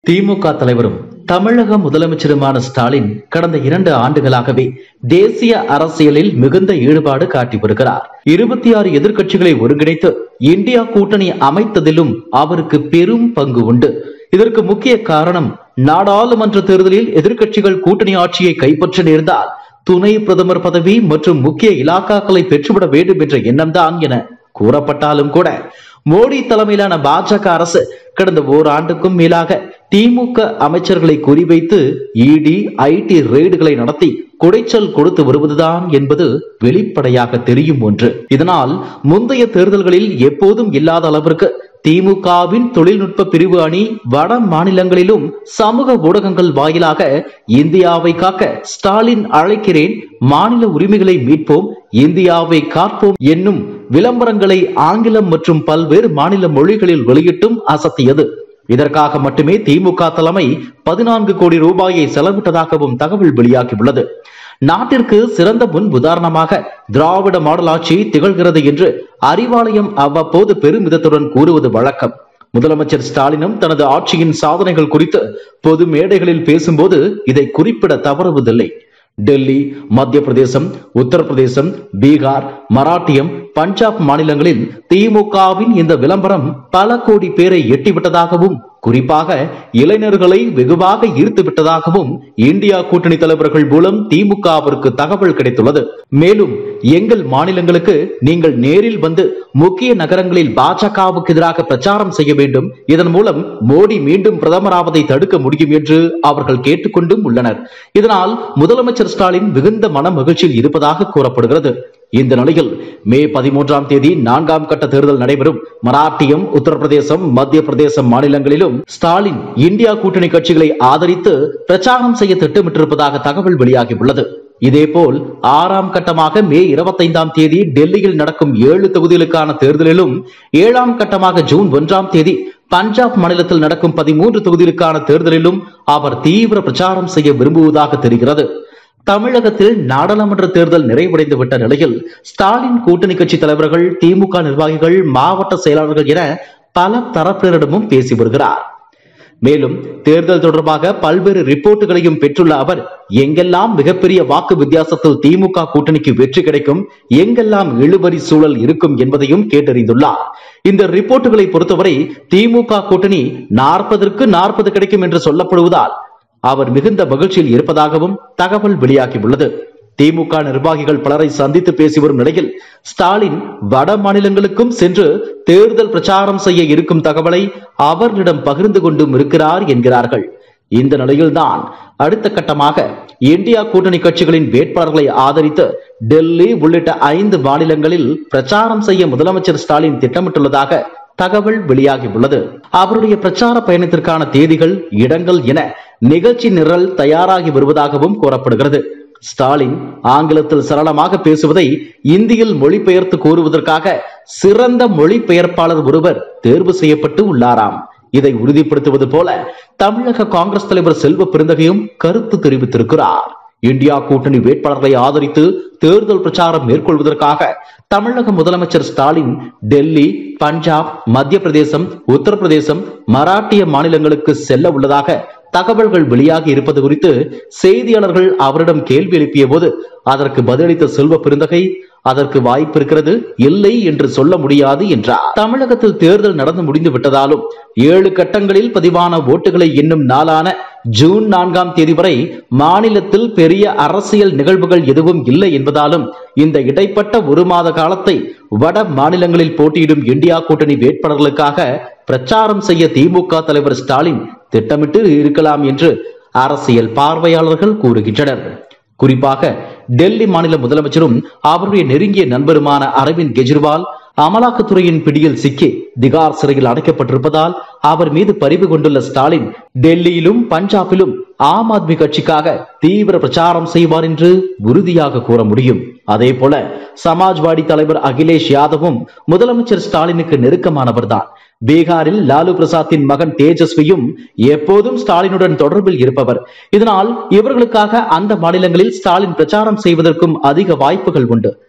திமுக தலைவரும் தமிழக முதலமைச்சருமான ஸ்டாலின் கடந்த இரண்டு ஆண்டுகளாகவே தேசிய அரசியலில் மிகுந்த ஈடுபாடு காட்டி வருகிறார் இருபத்தி ஆறு எதிர்க்கட்சிகளை ஒருங்கிணைத்து இந்தியா கூட்டணி அமைத்ததிலும் அவருக்கு பெரும் பங்கு உண்டு இதற்கு முக்கிய காரணம் நாடாளுமன்ற தேர்தலில் எதிர்க்கட்சிகள் கூட்டணி ஆட்சியை கைப்பற்ற நேர்ந்தால் துணை பிரதமர் பதவி மற்றும் முக்கிய இலாக்காக்களை பெற்றுவிட வேண்டும் என்ற எண்ணம்தான் என கூறப்பட்டாலும் கூட மோடி தலைமையிலான பாஜக அரசு கடந்த ஓராண்டுக்கும் மேலாக திமுக அமைச்சர்களை குறிவைத்து இடி ஐடி ரெய்டுகளை நடத்தி குடைச்சல் கொடுத்து வருவதுதான் என்பது வெளிப்படையாக தெரியும் ஒன்று இதனால் முந்தைய தேர்தல்களில் எப்போதும் இல்லாத அளவிற்கு திமுகவின் தொழில்நுட்ப பிரிவு அணி வட மாநிலங்களிலும் சமூக ஊடகங்கள் வாயிலாக இந்தியாவை காக்க ஸ்டாலின் அழைக்கிறேன் மாநில உரிமைகளை மீட்போம் இந்தியாவை காப்போம் என்னும் விளம்பரங்களை ஆங்கிலம் மற்றும் பல்வேறு மாநில மொழிகளில் வெளியிட்டும் அசத்தியது இதற்காக மட்டுமே திமுக தலைமை பதினான்கு கோடி ரூபாயை செலவிட்டதாகவும் தகவல் வெளியாகியுள்ளது நாட்டிற்கு சிறந்த முன் உதாரணமாக திராவிட மாடல் ஆட்சி திகழ்கிறது என்று அறிவாலயம் அவ்வப்போது பெருமிதத்துடன் கூறுவது வழக்கம் முதலமைச்சர் ஸ்டாலினும் தனது ஆட்சியின் சாதனைகள் குறித்து பொது மேடைகளில் பேசும்போது இதை குறிப்பிட தவறுவதில்லை டெல்லி மத்திய பிரதேசம் உத்தரப்பிரதேசம் பீகார் மராட்டியம் பஞ்சாப் மாநிலங்களில் திமுகவின் இந்த விளம்பரம் பல கோடி பேரை எட்டிவிட்டதாகவும் குறிப்பாக இளைஞர்களை வெகுவாக ஈர்த்து விட்டதாகவும் இந்தியா கூட்டணி தலைவர்கள் மூலம் திமுகவிற்கு தகவல் கிடைத்துள்ளது மேலும் எங்கள் மாநிலங்களுக்கு நீங்கள் நேரில் வந்து முக்கிய நகரங்களில் பாஜகவுக்கு எதிராக பிரச்சாரம் செய்ய வேண்டும் இதன் மூலம் மோடி மீண்டும் பிரதமராவதை தடுக்க முடியும் என்று அவர்கள் கேட்டுக்கொண்டும் உள்ளனர் இதனால் முதலமைச்சர் ஸ்டாலின் மிகுந்த மன மகிழ்ச்சியில் இருப்பதாக கூறப்படுகிறது இந்த நிலையில் மே பதிமூன்றாம் தேதி நான்காம் கட்ட தேர்தல் நடைபெறும் மராட்டியம் உத்தரப்பிரதேசம் மத்திய பிரதேசம் மாநிலங்களிலும் ஸ்டாலின் இந்தியா கூட்டணி கட்சிகளை ஆதரித்து பிரச்சாரம் செய்ய திட்டமிட்டிருப்பதாக தகவல் வெளியாகியுள்ளது இதேபோல் ஆறாம் கட்டமாக மே இருபத்தைந்தாம் தேதி டெல்லியில் நடக்கும் ஏழு தொகுதிகளுக்கான தேர்தலிலும் ஏழாம் கட்டமாக ஜூன் ஒன்றாம் தேதி பஞ்சாப் மாநிலத்தில் நடக்கும் பதிமூன்று தொகுதிகளுக்கான தேர்தலிலும் அவர் தீவிர பிரச்சாரம் செய்ய விரும்புவதாக தெரிகிறது தமிழகத்தில் நாடாளுமன்ற தேர்தல் நிறைவடைந்து விட்ட நிலையில் ஸ்டாலின் கூட்டணி கட்சி தலைவர்கள் திமுக நிர்வாகிகள் மாவட்ட செயலாளர்கள் என பல தரப்பினரிடமும் பேசி வருகிறார் மேலும் தேர்தல் தொடர்பாக பல்வேறு ரிப்போர்ட்டுகளையும் பெற்றுள்ள அவர் எங்கெல்லாம் மிகப்பெரிய வாக்கு வித்தியாசத்தில் திமுக கூட்டணிக்கு வெற்றி கிடைக்கும் எங்கெல்லாம் இழுபறி சூழல் இருக்கும் என்பதையும் கேட்டறிந்துள்ளார் இந்த ரிப்போர்ட்டுகளை பொறுத்தவரை திமுக கூட்டணி நாற்பதற்கு நாற்பது கிடைக்கும் என்று சொல்லப்படுவதால் அவர் மிகுந்த மகிழ்ச்சியில் இருப்பதாகவும் தகவல் வெளியாகியுள்ளது திமுக நிர்வாகிகள் பலரை சந்தித்து பேசி வரும் நிலையில் ஸ்டாலின் வட மாநிலங்களுக்கும் சென்று தேர்தல் பிரச்சாரம் செய்ய இருக்கும் தகவலை அவர்களிடம் பகிர்ந்து கொண்டும் இருக்கிறார் என்கிறார்கள் இந்த நிலையில்தான் அடுத்த கட்டமாக இந்தியா கூட்டணி கட்சிகளின் வேட்பாளர்களை ஆதரித்து டெல்லி உள்ளிட்ட ஐந்து மாநிலங்களில் பிரச்சாரம் செய்ய முதலமைச்சர் ஸ்டாலின் திட்டமிட்டுள்ளதாக தகவல் வெளியாகியுள்ளது அவருடைய பிரச்சார பயணத்திற்கான தேதிகள் இடங்கள் என நிகழ்ச்சி நிரல் தயாராகி வருவதாகவும் கூறப்படுகிறது ஸ்டாலின் ஆங்கிலத்தில் சரளமாக பேசுவதை இந்தியில் மொழிபெயர்த்து கூறுவதற்காக சிறந்த மொழிபெயர்ப்பாளர் ஒருவர் தேர்வு செய்யப்பட்டு உள்ளாராம் இதை உறுதிப்படுத்துவது போல தமிழக காங்கிரஸ் தலைவர் செல்வ பெருந்தகையும் கருத்து தெரிவித்திருக்கிறார் இந்தியா கூட்டணி வேட்பாளர்களை ஆதரித்து தேர்தல் பிரச்சாரம் மேற்கொள்வதற்காக தமிழக முதலமைச்சர் ஸ்டாலின் டெல்லி பஞ்சாப் மத்திய பிரதேசம் உத்தரப்பிரதேசம் மராட்டிய மாநிலங்களுக்கு செல்ல உள்ளதாக தகவல்கள் வெளியாகி இருப்பது குறித்து செய்தியாளர்கள் அவரிடம் கேள்வி எழுப்பிய போது அதற்கு பதிலளித்த செல்வ பெருந்தகை அதற்கு வாய்ப்பு இருக்கிறது இல்லை என்று சொல்ல முடியாது என்றார் தமிழகத்தில் தேர்தல் நடந்து முடிந்து விட்டதாலும் ஏழு கட்டங்களில் பதிவான ஓட்டுகளை எண்ணும் நாளான ஜூன் நான்காம் தேதி வரை மாநிலத்தில் பெரிய அரசியல் நிகழ்வுகள் எதுவும் இல்லை என்பதாலும் இந்த இடைப்பட்ட ஒரு மாத காலத்தை வட மாநிலங்களில் போட்டியிடும் இந்தியா கூட்டணி வேட்பாளர்களுக்காக பிரச்சாரம் செய்ய திமுக தலைவர் ஸ்டாலின் திட்டமிட்டு இருக்கலாம் என்று அரசியல் பார்வையாளர்கள் கூறுகின்றனர் குறிப்பாக டெல்லி மாநில முதலமைச்சரும் அவருடைய நெருங்கிய நண்பருமான அரவிந்த் கெஜ்ரிவால் அமலாக்கத்துறையின் பிடியில் சிக்கி திகார் சிறையில் அடைக்கப்பட்டிருப்பதால் அவர் மீது பரிவு கொண்டுள்ள ஸ்டாலின் டெல்லியிலும் பஞ்சாபிலும் ஆம் ஆத்மி கட்சிக்காக தீவிர பிரச்சாரம் செய்வார் என்று உறுதியாக கூற முடியும் அதே போல சமாஜ்வாடி தலைவர் அகிலேஷ் யாதவும் முதலமைச்சர் ஸ்டாலினுக்கு நெருக்கமானவர்தான் பீகாரில் லாலு பிரசாத்தின் மகன் தேஜஸ்வியும் எப்போதும் ஸ்டாலினுடன் தொடர்பில் இருப்பவர் இதனால் இவர்களுக்காக அந்த மாநிலங்களில் ஸ்டாலின் பிரச்சாரம் செய்வதற்கும் அதிக வாய்ப்புகள் உண்டு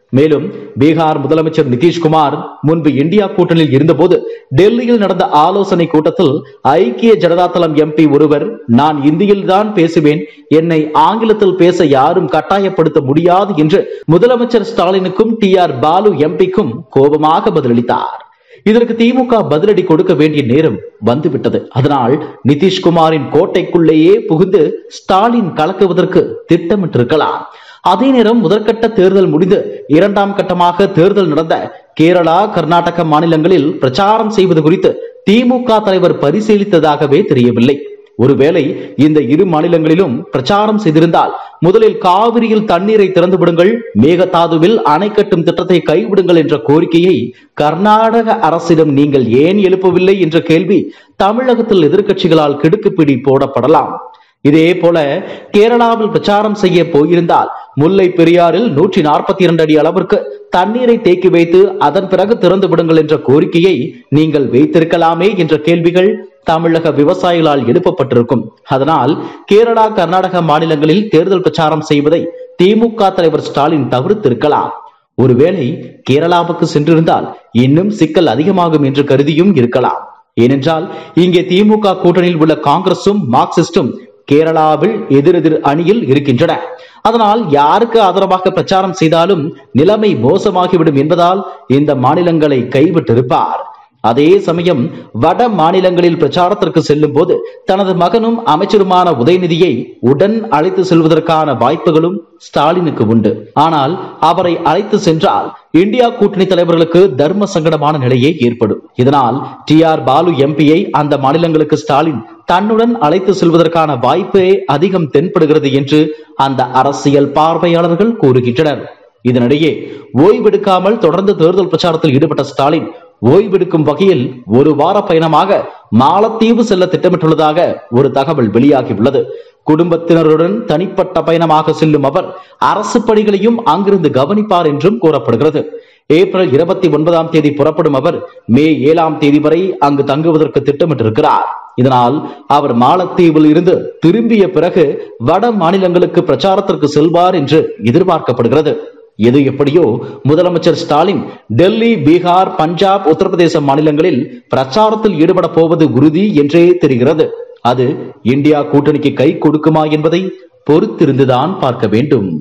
மேலும் பீகார் முதலமைச்சர் நிதிஷ்குமார் முன்பு இந்தியா கூட்டணியில் இருந்தபோது டெல்லியில் நடந்த ஆலோசனை கூட்டத்தில் ஐக்கிய ஜனதா தளம் எம்பி ஒருவர் நான் இந்தியில் தான் பேசுவேன் என்னை ஆங்கிலத்தில் பேச யாரும் கட்டாயப்படுத்த முடியாது என்று முதலமைச்சர் ஸ்டாலினுக்கும் டி ஆர் பாலு எம்பிக்கும் கோபமாக பதிலளித்தார் இதற்கு திமுக பதிலடி கொடுக்க வேண்டிய நேரம் வந்துவிட்டது அதனால் நிதிஷ்குமாரின் கோட்டைக்குள்ளேயே புகுந்து ஸ்டாலின் கலக்குவதற்கு திட்டமிட்டிருக்கலாம் அதே நேரம் முதற்கட்ட தேர்தல் முடிந்து இரண்டாம் கட்டமாக தேர்தல் நடந்த கேரளா கர்நாடக மாநிலங்களில் பிரச்சாரம் செய்வது குறித்து திமுக தலைவர் பரிசீலித்ததாகவே தெரியவில்லை ஒருவேளை இந்த இரு மாநிலங்களிலும் பிரச்சாரம் செய்திருந்தால் முதலில் காவிரியில் தண்ணீரை திறந்து விடுங்கள் மேகதாதுவில் அணை கட்டும் திட்டத்தை கைவிடுங்கள் என்ற கோரிக்கையை கர்நாடக அரசிடம் நீங்கள் ஏன் எழுப்பவில்லை என்ற கேள்வி தமிழகத்தில் எதிர்க்கட்சிகளால் கிடுக்குப்பிடி போடப்படலாம் இதே போல கேரளாவில் பிரச்சாரம் செய்ய போயிருந்தால் முல்லை பெரியாறில் நூற்றி நாற்பத்தி இரண்டு அடி அளவிற்கு தண்ணீரை தேக்கி வைத்து அதன் பிறகு திறந்து விடுங்கள் என்ற கோரிக்கையை நீங்கள் வைத்திருக்கலாமே என்ற கேள்விகள் தமிழக விவசாயிகளால் எழுப்பப்பட்டிருக்கும் அதனால் கேரளா கர்நாடக மாநிலங்களில் தேர்தல் பிரச்சாரம் செய்வதை திமுக தலைவர் ஸ்டாலின் தவிர்த்திருக்கலாம் ஒருவேளை கேரளாவுக்கு சென்றிருந்தால் இன்னும் சிக்கல் அதிகமாகும் என்று கருதியும் இருக்கலாம் ஏனென்றால் இங்கே திமுக கூட்டணியில் உள்ள காங்கிரசும் மார்க்சிஸ்டும் கேரளாவில் எதிரெதிர் அணியில் இருக்கின்றன அதனால் யாருக்கு ஆதரவாக பிரச்சாரம் செய்தாலும் நிலைமை மோசமாகிவிடும் என்பதால் இந்த மாநிலங்களை கைவிட்டிருப்பார் அதே சமயம் வட மாநிலங்களில் பிரச்சாரத்திற்கு செல்லும் போது தனது மகனும் அமைச்சருமான உதயநிதியை உடன் அழைத்து செல்வதற்கான வாய்ப்புகளும் ஸ்டாலினுக்கு உண்டு ஆனால் அவரை அழைத்து சென்றால் இந்தியா கூட்டணி தலைவர்களுக்கு தர்ம சங்கடமான நிலையே ஏற்படும் இதனால் டி ஆர் பாலு எம்பியை அந்த மாநிலங்களுக்கு ஸ்டாலின் தன்னுடன் அழைத்து செல்வதற்கான வாய்ப்பே அதிகம் தென்படுகிறது என்று அந்த அரசியல் பார்வையாளர்கள் கூறுகின்றனர் இதனிடையே ஓய்வெடுக்காமல் தொடர்ந்து தேர்தல் பிரச்சாரத்தில் ஈடுபட்ட ஸ்டாலின் ஓய்வெடுக்கும் வகையில் ஒரு வார பயணமாக மாலத்தீவு செல்ல திட்டமிட்டுள்ளதாக ஒரு தகவல் வெளியாகியுள்ளது குடும்பத்தினருடன் தனிப்பட்ட பயணமாக செல்லும் அவர் அரசு பணிகளையும் அங்கிருந்து கவனிப்பார் என்றும் கூறப்படுகிறது ஏப்ரல் இருபத்தி ஒன்பதாம் தேதி புறப்படும் அவர் மே ஏழாம் தேதி வரை அங்கு தங்குவதற்கு திட்டமிட்டிருக்கிறார் இதனால் அவர் மாலத்தீவில் இருந்து திரும்பிய பிறகு வட மாநிலங்களுக்கு பிரச்சாரத்திற்கு செல்வார் என்று எதிர்பார்க்கப்படுகிறது எது எப்படியோ முதலமைச்சர் ஸ்டாலின் டெல்லி பீகார் பஞ்சாப் உத்தரப்பிரதேச மாநிலங்களில் பிரச்சாரத்தில் ஈடுபட போவது உறுதி என்றே தெரிகிறது அது இந்தியா கூட்டணிக்கு கை கொடுக்குமா என்பதை பொறுத்திருந்துதான் பார்க்க வேண்டும்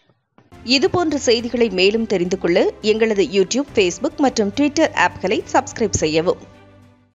இதுபோன்ற செய்திகளை மேலும் தெரிந்து கொள்ள எங்களது யூடியூப் ஃபேஸ்புக் மற்றும் ட்விட்டர் ஆப்களை சப்ஸ்கிரைப் செய்யவும்